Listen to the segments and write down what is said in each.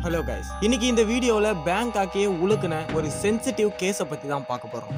hello guys இன்னைக்கு இந்த வீடியோல பேங்க் ஆக்கியே உழுக்குன ஒரு சென்சிட்டிவ் கேஸை பத்தி தான் பார்க்க போறோம்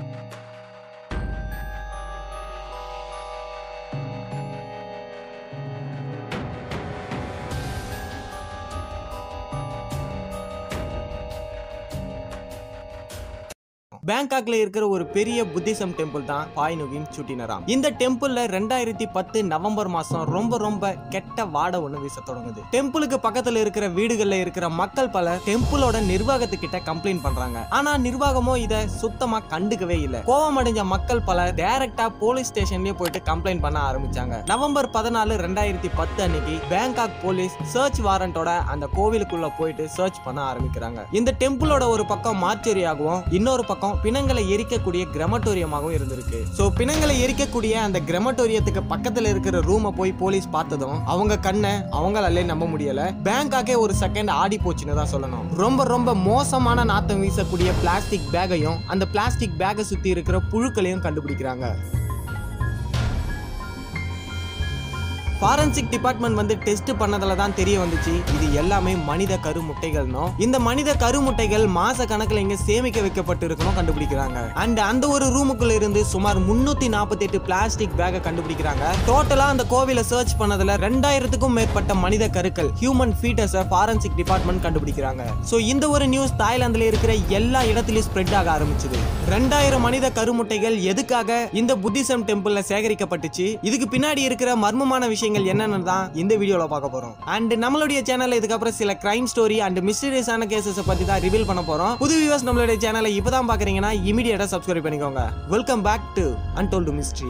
பேங்காக்ல இருக்கிற ஒரு பெரிய புத்திசம் டெம்பிள் தான் பாய்னுகின் சுட்டினராம் இந்த டெம்பிள்ல ரெண்டாயிரத்தி பத்து நவம்பர் மாசம் ரொம்ப ரொம்ப கெட்ட வாடை ஒண்ணு வீச தொடங்குது டெம்பிளுக்கு பக்கத்துல இருக்கிற வீடுகள்ல இருக்கிற மக்கள் பல டெம்பிளோட நிர்வாகத்துக்கிட்ட கம்ப்ளைண்ட் பண்றாங்க ஆனா நிர்வாகமோ இத சுத்தமா கண்டுக்கவே இல்ல கோவம் அடைஞ்ச மக்கள் பல டைரக்டா போலீஸ் ஸ்டேஷன்லயே போயிட்டு கம்ப்ளைண்ட் பண்ண ஆரம்பிச்சாங்க நவம்பர் பதினாலு ரெண்டாயிரத்தி பத்து அன்னைக்கு பேங்காக் போலீஸ் சர்ச் வாரண்டோட அந்த கோவிலுக்குள்ள போயிட்டு சர்ச் பண்ண ஆரம்பிக்கிறாங்க இந்த டெம்பிளோட ஒரு பக்கம் மார்ச்சரியாகவும் இன்னொரு பக்கம் பிணங்களை எரிக்கக்கூடிய கிரமட்டோரியமாகவும் இருந்திருக்கு சோ பிணங்களை எரிக்கக்கூடிய அந்த கிரமட்டோரியத்துக்கு பக்கத்துல இருக்கிற ரூமை போய் போலீஸ் பார்த்ததும் அவங்க கண்ணை அவங்களாலே நம்ப முடியல பேங்காக்கே ஒரு செகண்ட் ஆடி போச்சுன்னு தான் சொல்லணும் ரொம்ப ரொம்ப மோசமான நாத்தம் வீசக்கூடிய பிளாஸ்டிக் பேக்கையும் அந்த பிளாஸ்டிக் பேக்கை சுத்தி இருக்கிற புழுக்களையும் கண்டுபிடிக்கிறாங்க ஃபாரன்சிக் டிபார்ட்மெண்ட் வந்து டெஸ்ட் பண்ணதுல தான் தெரிய வந்துச்சு இது எல்லாமே மனித கருமுட்டைகள்னும் இந்த மனித கருமுட்டைகள் மாச கணக்குல இங்க சேமிக்க வைக்கப்பட்டு இருக்கணும் கண்டுபிடிக்கிறாங்க அண்ட் அந்த ஒரு ரூமுக்குள்ள இருந்து சுமார் முன்னூத்தி நாற்பத்தி எட்டு பிளாஸ்டிக் பேக்கை கண்டுபிடிக்கிறாங்க டோட்டலா அந்த கோவில சர்ச் பண்ணதுல ரெண்டாயிரத்துக்கும் மேற்பட்ட மனித கருக்கள் ஹியூமன் ஃபீட்டஸ ஃபாரன்சிக் டிபார்ட்மெண்ட் கண்டுபிடிக்கிறாங்க சோ இந்த ஒரு நியூஸ் தாய்லாந்துல இருக்கிற எல்லா இடத்துலயும் ஸ்ப்ரெட் ஆக ஆரம்பிச்சது ரெண்டாயிரம் மனித கருமுட்டைகள் எதுக்காக இந்த புத்திசம் டெம்பிள்ல சேகரிக்கப்பட்டுச்சு இதுக்கு பின்னாடி இருக்கிற மர்மமான விஷயங்கள் என்னன்னு தான் இந்த வீடியோல பார்க்க போறோம் அண்ட் நம்மளுடைய சேனல்ல இதுக்கப்புறம் சில கிரைம் ஸ்டோரி அண்ட் மிஸ்டீரியஸான கேசஸ் பத்தி தான் ரிவீல் பண்ண போறோம் புது வியூவர்ஸ் நம்மளுடைய சேனலை இப்பதான் பாக்குறீங்கன்னா இமீடியட்டா சப்ஸ்கிரைப் பண்ணிக்கோங்க welcome back to untold mystery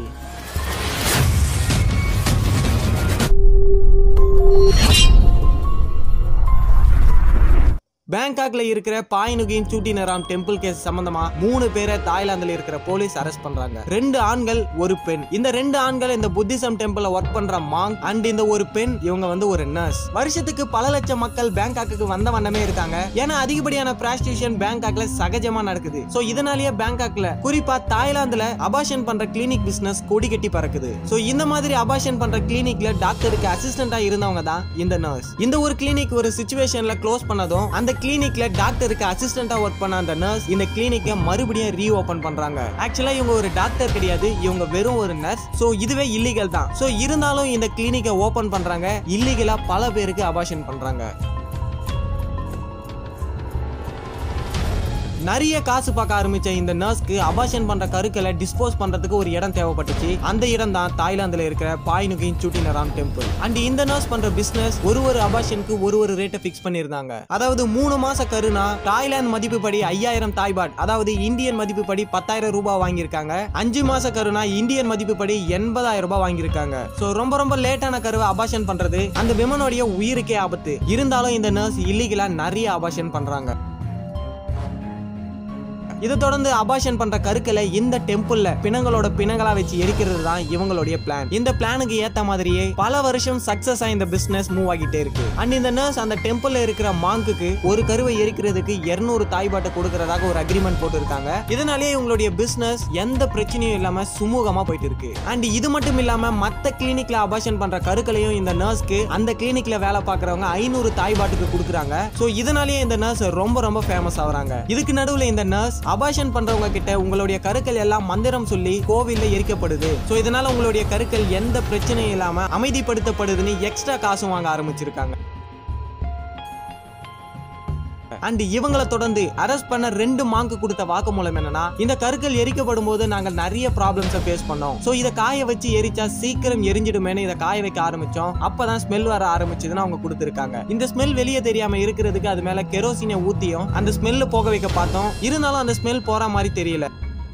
பேங்காக்ல இருக்கிற பாய்னுகின் சூட்டினராம் டெம்பிள் கேஸ் சம்பந்தமா மூணு பேரை தாய்லாந்துல இருக்கிற போலீஸ் அரெஸ்ட் பண்றாங்க ரெண்டு ஆண்கள் ஒரு பெண் இந்த ரெண்டு ஆண்கள் இந்த புத்திசம் டெம்பிள்ல ஒர்க் பண்ற மாங் அண்ட் இந்த ஒரு பெண் இவங்க வந்து ஒரு நர்ஸ் வருஷத்துக்கு பல லட்சம் மக்கள் பேங்காக்கு வந்த வண்ணமே இருக்காங்க ஏன்னா அதிகப்படியான பிராஸ்டியூஷன் பேங்காக்ல சகஜமா நடக்குது சோ இதனாலேயே பேங்காக்ல குறிப்பா தாய்லாந்துல அபாஷன் பண்ற கிளினிக் பிசினஸ் கொடி கட்டி பறக்குது சோ இந்த மாதிரி அபாஷன் பண்ற கிளினிக்ல டாக்டருக்கு அசிஸ்டண்டா இருந்தவங்க தான் இந்த நர்ஸ் இந்த ஒரு கிளினிக் ஒரு சுச்சுவேஷன்ல க்ளோஸ் பண்ணதும் அந்த கிளினிக்ல டாக்டருக்கு அசிஸ்டண்டா ஒர்க் பண்ண அந்த நர்ஸ் இந்த கிளினிக்கை மறுபடியும் ரீ ஓபன் பண்றாங்க ஆக்சுவலா இவங்க ஒரு டாக்டர் கிடையாது இவங்க வெறும் ஒரு நர்ஸ் சோ இதுவே இல்லீகல் தான் சோ இருந்தாலும் இந்த கிளினிக்கை ஓபன் பண்றாங்க இல்லீகலா பல பேருக்கு அபாஷன் பண்றாங்க நிறைய காசு பார்க்க ஆரம்பிச்ச இந்த நர்ஸ்க்கு அபாஷன் பண்ற கருக்களை டிஸ்போஸ் பண்றதுக்கு ஒரு இடம் தேவைப்பட்டுச்சு அந்த இடம் தான் தாய்லாந்துல இருக்கிற பாய்னுகின் சூட்டினராம் டெம்பிள் அண்ட் இந்த நர்ஸ் பண்ற பிசினஸ் ஒரு ஒரு அபாஷனுக்கு ஒரு ஒரு ரேட்டை பிக்ஸ் பண்ணிருந்தாங்க அதாவது மூணு மாச கருனா தாய்லாந்து மதிப்பு படி ஐயாயிரம் தாய்பாட் அதாவது இந்தியன் மதிப்பு படி பத்தாயிரம் ரூபாய் வாங்கியிருக்காங்க அஞ்சு மாச கருனா இந்தியன் மதிப்பு படி எண்பதாயிரம் ரூபாய் வாங்கியிருக்காங்க சோ ரொம்ப ரொம்ப லேட்டான கருவை அபாஷன் பண்றது அந்த விமனுடைய உயிருக்கே ஆபத்து இருந்தாலும் இந்த நர்ஸ் இல்லீகலா நிறைய அபாஷன் பண்றாங்க இதை தொடர்ந்து அபாஷன் பண்ற கருக்களை இந்த டெம்பிள்ல பிணங்களோட பிணங்களா வச்சு எரிக்கிறது தான் இவங்களுடைய பிளான் இந்த பிளானுக்கு ஏத்த மாதிரியே பல வருஷம் சக்சஸ் ஆ இந்த பிசினஸ் மூவ் ஆகிட்டே இருக்கு அண்ட் இந்த நர்ஸ் அந்த டெம்பிள்ல இருக்கிற மாங்குக்கு ஒரு கருவை எரிக்கிறதுக்கு 200 தாய்பாட்டை கொடுக்கறதாக ஒரு அக்ரிமெண்ட் போட்டிருக்காங்க இதனாலேயே இவங்களுடைய பிசினஸ் எந்த பிரச்சனையும் இல்லாம சுமூகமா போயிட்டு இருக்கு அண்ட் இது மட்டும் இல்லாம மத்த கிளினிக்ல அபாஷன் பண்ற கருக்களையும் இந்த நர்ஸ்க்கு அந்த கிளினிக்ல வேலை பார்க்கறவங்க ஐநூறு தாய்பாட்டுக்கு கொடுக்குறாங்க சோ இதனாலேயே இந்த நர்ஸ் ரொம்ப ரொம்ப ஃபேமஸ் ஆகுறாங்க இதுக்கு நடுவுல இந்த நர்ஸ் அபாஷன் பண்றவங்க கிட்ட உங்களுடைய கருக்கள் எல்லாம் மந்திரம் சொல்லி கோவில்ல எரிக்கப்படுது சோ இதனால உங்களுடைய கருக்கள் எந்த பிரச்சனையும் இல்லாம அமைதிப்படுத்தப்படுதுன்னு எக்ஸ்ட்ரா காசும் வாங்க ஆரம்பிச்சிருக்காங்க அண்ட் இவங்களை தொடர்ந்து அரெஸ்ட் பண்ண ரெண்டு மாங்கு கொடுத்த வாக்குமூலம் என்னன்னா இந்த கருக்கள் எரிக்கப்படும் போது நாங்க நிறைய ப்ராப்ளம்ஸை ஃபேஸ் பண்ணோம் சோ இதை காய வச்சு எரிச்சா சீக்கிரம் எரிஞ்சிடுமேனு இதை காய வைக்க ஆரம்பிச்சோம் அப்பதான் ஸ்மெல் வர ஆரம்பிச்சதுன்னு அவங்க கொடுத்துருக்காங்க இந்த ஸ்மெல் வெளியே தெரியாம இருக்கிறதுக்கு அது மேல கெரோசினை ஊத்தியும் அந்த ஸ்மெல் போக வைக்க பார்த்தோம் இருந்தாலும் அந்த ஸ்மெல் போற மாதிரி தெரியல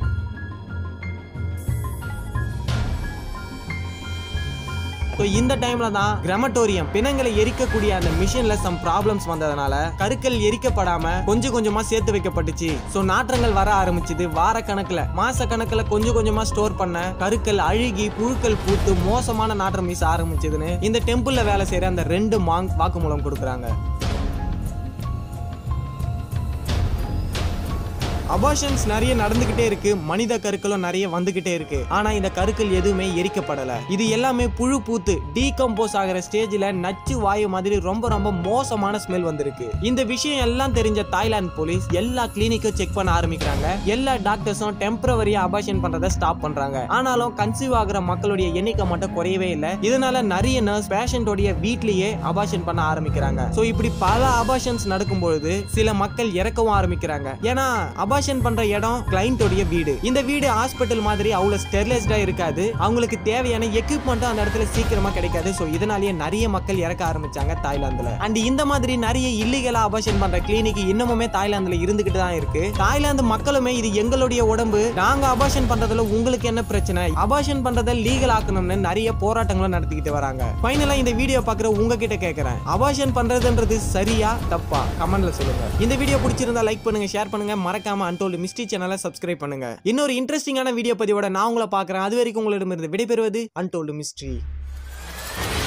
So, இந்த டைம்ல தான் கிரமட்டோரியம் பிணங்களை எரிக்கக்கூடிய அந்த மிஷின்ல சம் ப்ராப்ளம்ஸ் வந்ததுனால கருக்கள் எரிக்கப்படாம கொஞ்சம் கொஞ்சமா சேர்த்து வைக்கப்பட்டுச்சு சோ நாற்றங்கள் வர ஆரம்பிச்சது வார கணக்குல மாச கணக்குல கொஞ்சம் கொஞ்சமா ஸ்டோர் பண்ண கருக்கள் அழுகி புழுக்கள் பூத்து மோசமான நாற்றம் வீச ஆரம்பிச்சதுன்னு இந்த டெம்பிள்ல வேலை செய்யற அந்த ரெண்டு மாங்க் வாக்குமூலம் கொடுக்குறாங்க அபார்ஷன்ஸ் நிறைய நடந்துகிட்டே இருக்கு மனித கருக்களும் நிறைய வந்துகிட்டே இருக்கு ஆனா இந்த கருக்கள் எதுவுமே எரிக்கப்படல இது எல்லாமே புழு பூத்து டீகம்போஸ் ஆகிற ஸ்டேஜ்ல நச்சு வாயு மாதிரி ரொம்ப ரொம்ப மோசமான ஸ்மெல் வந்திருக்கு இந்த விஷயம் எல்லாம் தெரிஞ்ச தாய்லாந்து போலீஸ் எல்லா கிளினிக்கும் செக் பண்ண ஆரம்பிக்கிறாங்க எல்லா டாக்டர்ஸும் டெம்பரவரியா அபார்ஷன் பண்றதை ஸ்டாப் பண்றாங்க ஆனாலும் கன்சீவ் ஆகுற மக்களுடைய எண்ணிக்கை மட்டும் குறையவே இல்லை இதனால நிறைய நர்ஸ் பேஷண்டோடைய வீட்லயே அபார்ஷன் பண்ண ஆரம்பிக்கிறாங்க சோ இப்படி பல அபார்ஷன்ஸ் நடக்கும்பொழுது சில மக்கள் இறக்கவும் ஆரம்பிக்கிறாங்க ஏன்னா அபார்ஷன் பண்ற இடம் கிளைண்டோடைய வீடு இந்த வீடு ஹாஸ்பிட்டல் மாதிரி அவ்வளவு ஸ்டெர்லைஸ்டா இருக்காது அவங்களுக்கு தேவையான எக்யூப்மெண்ட்டும் அந்த இடத்துல சீக்கிரமா கிடைக்காது சோ இதனாலேயே நிறைய மக்கள் இறக்க ஆரம்பிச்சாங்க தாய்லாந்துல அண்ட் இந்த மாதிரி நிறைய இல்லீகலா அபார்ஷன் பண்ற கிளினிக் இன்னமுமே தாய்லாந்துல இருந்துகிட்டு தான் இருக்கு தாய்லாந்து மக்களுமே இது எங்களுடைய உடம்பு நாங்க அபார்ஷன் பண்றதுல உங்களுக்கு என்ன பிரச்சனை அபார்ஷன் பண்றதை லீகல் ஆக்கணும்னு நிறைய போராட்டங்களும் நடத்திக்கிட்டு வராங்க ஃபைனலா இந்த வீடியோ பாக்குற உங்ககிட்ட கேக்குறேன் அபார்ஷன் பண்றதுன்றது சரியா தப்பா கமெண்ட்ல சொல்லுங்க இந்த வீடியோ பிடிச்சிருந்தா லைக் பண்ணுங்க ஷேர் பண்ணுங்க மறக்காம அன்டோல்டு மிஸ்ட்ரி சேனலை சப்ஸ்கிரைப் பண்ணுங்க இன்னொரு இன்ட்ரெஸ்டிங்கான வீடியோ பதிவோட நான் உங்களை பார்க்கறேன் அது வரைக்கும் உங்களிடமிருந்து விடைபெறுவது அன்டோல்டு மிஸ்ட்ரி